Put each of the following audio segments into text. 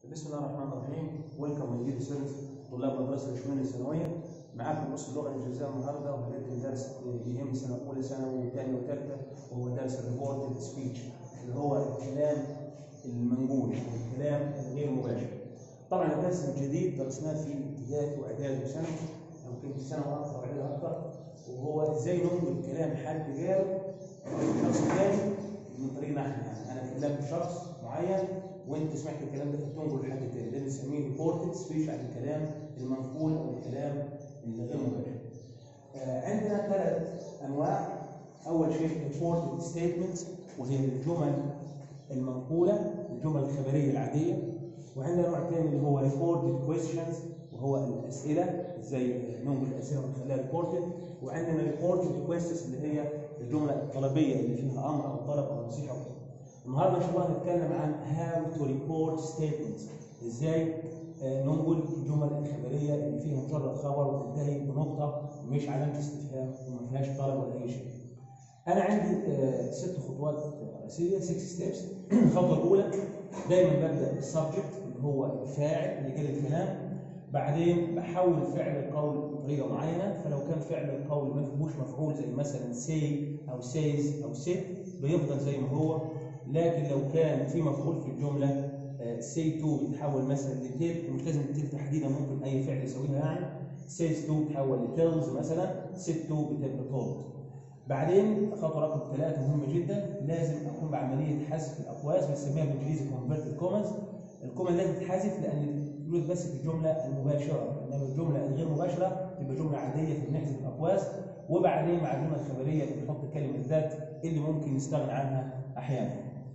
بسم الله الرحمن الرحيم ويلكم ماي دير ستودنتس طلاب مدرسه الشؤون الثانويه معاكم نص اللغه الانجليزيه النهارده وهنقدم درس يهم سنه اولى ثانوي وثانيه وثالثه وهو درس الريبورتد سبيتش اللي هو الكلام المنقول الكلام الغير مباشر طبعا الدرس الجديد درسناه في ابتدائي واعدادي وثانوي يمكن في سنه اكثر واعدادي اكثر وهو ازاي ننقل كلام حد قال لشخص ثاني من طريقنا احنا يعني انا كلمت شخص معين وانت سمعت الكلام ده فتنقل لحد تاني ده بنسميه ريبورتد سبيتش عن الكلام المنقول او الكلام الغير مباشر. آه عندنا ثلاث انواع اول شيء ريبورتد ستيتمنت وهي الجمل المنقوله الجمل الخبريه العاديه وعندنا نوع ثاني اللي هو ريبورتد كويستشنز وهو الاسئله ازاي ننقل الاسئله ونخليها ريبورتد وعندنا ريبورتد كويستشنز اللي هي الجمله الطلبيه اللي فيها امر او طلب او نصيحه وكده. النهارده ان شاء الله هنتكلم عن how to report statements ازاي آه، ننقل الجمل الخبريه اللي فيها مجرد خبر وتنتهي بنقطه مش علامه استفهام وما فيهاش طلب ولا اي شيء. انا عندي آه، ست خطوات رئيسيه 6 ستيبس الخطوه الاولى دايما ببدا بالسبجكت اللي هو الفاعل اللي قال الكلام بعدين بحول فعل القول بطريقه معينه فلو كان فعل القول ما فيهوش مفعول زي مثلا سي او سيز او سيت بيفضل زي ما هو لكن لو كان في مفعول في الجمله سي تو بيتحول مثلا لتيل ومش لازم تيل تحديدا ممكن اي فعل يسويها يعني سيز تو بتحول لتيلز مثلا سيت تو بتبقى تولد بعدين خطوه رقم ثلاثه مهمه جدا لازم اقوم بعمليه حذف الاقواس بنسميها بالانجليزي كونفرتد كومنز الكومن لازم تتحذف لان تولد بس في الجمله المباشره انما الجمله الغير مباشره تبقى جمله عاديه فبنحذف الاقواس وبعدين مع الجمله الخبريه بنحط كلمه ذات اللي ممكن نستغنى عنها احيانا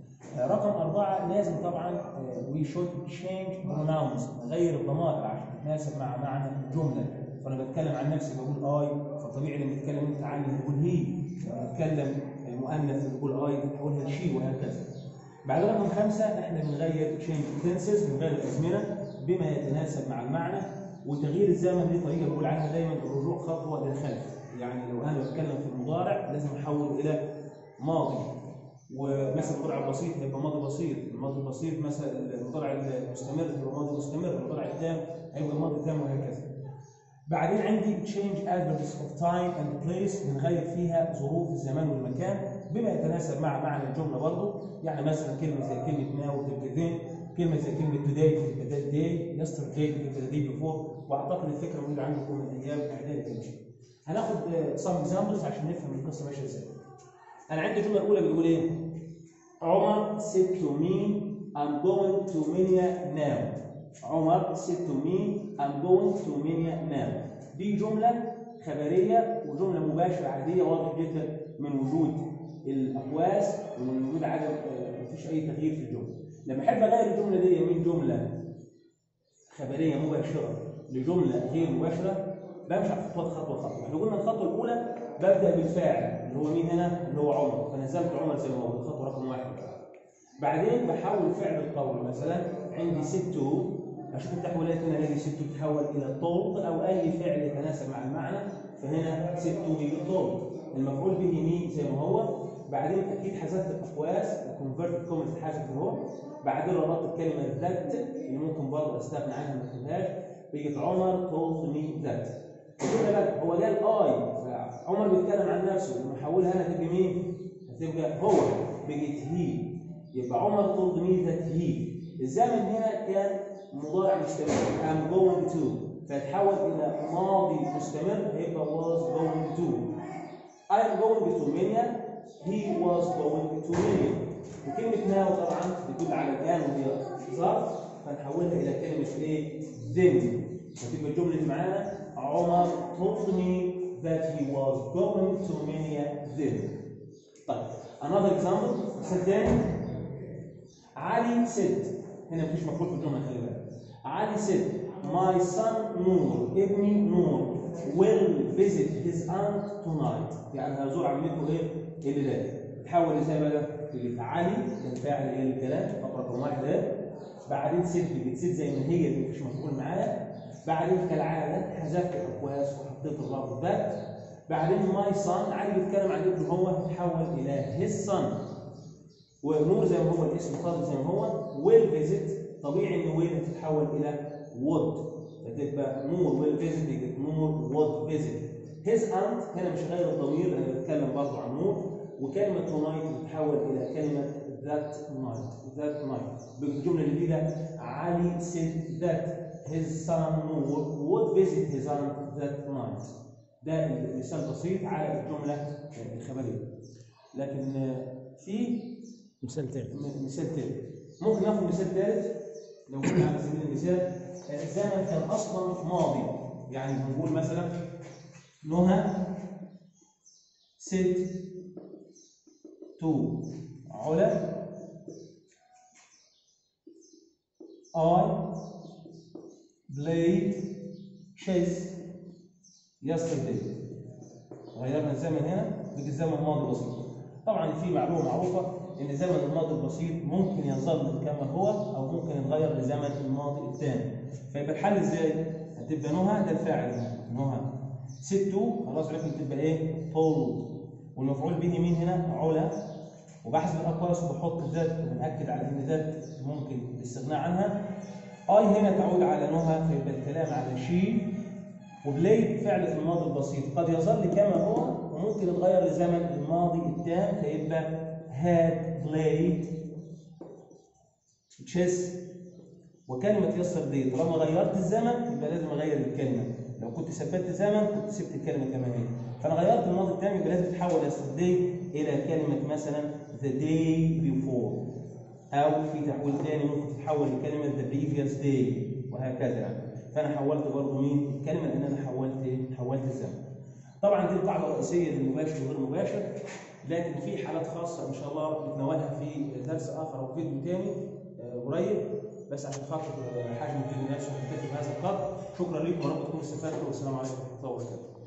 رقم أربعة لازم طبعا وي شود تشينج بروناونز نغير الضمائر عشان تتناسب مع معنى الجملة فأنا بتكلم عن نفسي بقول أي فطبيعي لما تتكلم أنت عني تقول هي لما تتكلم مؤنث تقول أي تحولها لشي وهكذا بعد رقم خمسة احنا بنغير تشينج تنسز بنغير الأزمنة بما يتناسب مع المعنى وتغيير الزمن دي طريقة بقول عنها دايما الرجوع خطوة للخلف يعني لو أنا بتكلم في المضارع لازم أحول إلى ماضي ومثلا المضارع البسيط هيبقى ماضي بسيط، الماضي البسيط مثلا المضارع المستمر هيبقى ماضي مستمر، المضارع التام هيبقى ماضي تام وهكذا. بعدين عندي change adverbs of time and place بنغير فيها ظروف الزمان والمكان بما يتناسب مع معنى الجمله برضه، يعني مثلا كلمه زي كلمه now تبقى then، كلمه زي كلمه today تبقى that day، yesterday تبقى the day before، واعتقد الفكره موجوده عندكم من ايام اعدادي كده. هناخد some examples عشان نفهم القصه ماشيه ازاي. انا عندي الجمله الاولى بيقول ايه عمر said to me I'm going to Minya now عمر said to me I'm going to Minya now دي جمله خبريه وجمله مباشره عاديه واضح جدا من وجود الاقواس ومن وجود عدم مفيش اي تغيير في الجمله لما احب اغير الجمله دي من جمله خبريه مباشره لجمله غير مباشره بمشي على خطوات خطوه خطوه احنا قلنا الخطوه الاولى ببدا بالفاعل اللي هو مين هنا اللي هو عمر فنزلت عمر زي ما هو الخطوه رقم واحد بعدين بحول فعل القول مثلا عندي ست اشوف التحويلات هنا الاقي ست تتحول الى طولد او اي فعل يتناسب مع المعنى فهنا ست هي طولد المفعول به مين زي ما هو بعدين اكيد حذفت الاقواس الكونفرتد كومنت اتحذف اهو بعدين ربطت الكلمه ذات اللي ممكن برضه استغنى عنها ما اكتبهاش بقت عمر told me that خد بالك هو قال اي عمر بيتكلم عن نفسه لما حولها هنا تبقى مين؟ هتبقى هو بقت هي يبقى عمر told me that he الزمن هنا كان مضارع مستمر I'm going to فيتحول إلى ماضي مستمر هيبقى was going to I'm going to Minya he was going to Minya وكلمة now طبعا بتدل على الآن وهي ظرف فنحولها إلى كلمة إيه؟ then فتبقى الجملة اللي معانا عمر told me that he was going to Minya then. طيب another example مثال تاني علي said هنا مفيش مفعول في الجملة خلي بالك علي said my son نور ابني نور will visit his aunt tonight يعني هزور عمته ايه الليلة تحول ازاي بقى؟ تقول علي ده الفاعل اللي هي الكلام خط رقم واحد اهي بعدين سيد بتسيد زي ما هي اللي مفيش مفعول معاها بعدين كالعاده حذفت الاقواس وحطيت الرابط ذات بعدين ماي صن علي بيتكلم عن ابنه هو تحول الى هيز صن ونور زي ما هو الاسم فاضل زي ما هو ويل فيزيت طبيعي ان ويل هتتحول الى would فتبقى more will visit يبقى more would visit his aunt هنا مش غير الضمير انا بتكلم برضه عن نور وكلمه tonight بتتحول الى كلمه that night that night بالجمله الجديده علي said that his son Noor would visit his aunt that night ده مثال بسيط على الجمله الخبريه لكن في مثال تاني م- مثال تاني ممكن ناخد مثال ثالث لو قلنا على سبيل المثال آه، الزمن كان اصلا ماضي يعني هنقول مثلا نهى ست تو علا I played chess yesterday غيرنا الزمن هنا بقى الزمن ماضي بسيط طبعا في معلومه معروفه ان زمن الماضي البسيط ممكن يظل كما هو او ممكن يتغير لزمن الماضي الثاني فيبقى الحل ازاي؟ هتبقى نهى ده الفاعل هنا نهى ستو خلاص عرفنا تبقى ايه؟ طول والمفعول به مين هنا؟ علا وبحسب الاقواس وبحط ذات وبنأكد على ان ذات ممكن الاستغناء عنها اي هنا تعود على نهى فيبقى الكلام على شي وبلاي فعل في الماضي البسيط قد يظل كما هو وممكن يتغير لزمن الماضي التام فيبقى had played chess وكلمة يسر دي طالما غيرت الزمن يبقى لازم اغير الكلمة لو كنت ثبتت الزمن كنت سبت الكلمة كما هي فانا غيرت الماضي التام يبقى لازم تتحول يسر دي الى كلمة مثلا the day before او في تحويل تاني ممكن تتحول لكلمة the previous day وهكذا يعني فانا حولت برضه مين الكلمة لان انا حولت ايه حولت الزمن طبعا دي القاعدة الرئيسية للمباشر وغير المباشر لكن في حالات خاصة إن شاء الله نتناولها في درس آخر أو فيديو تاني آه، قريب بس عشان خاطر آه، حجم الفيديو نفسه هنكتفي بهذا القدر شكرا لكم ورب تكونوا استفدتوا والسلام عليكم ورحمة الله وبركاته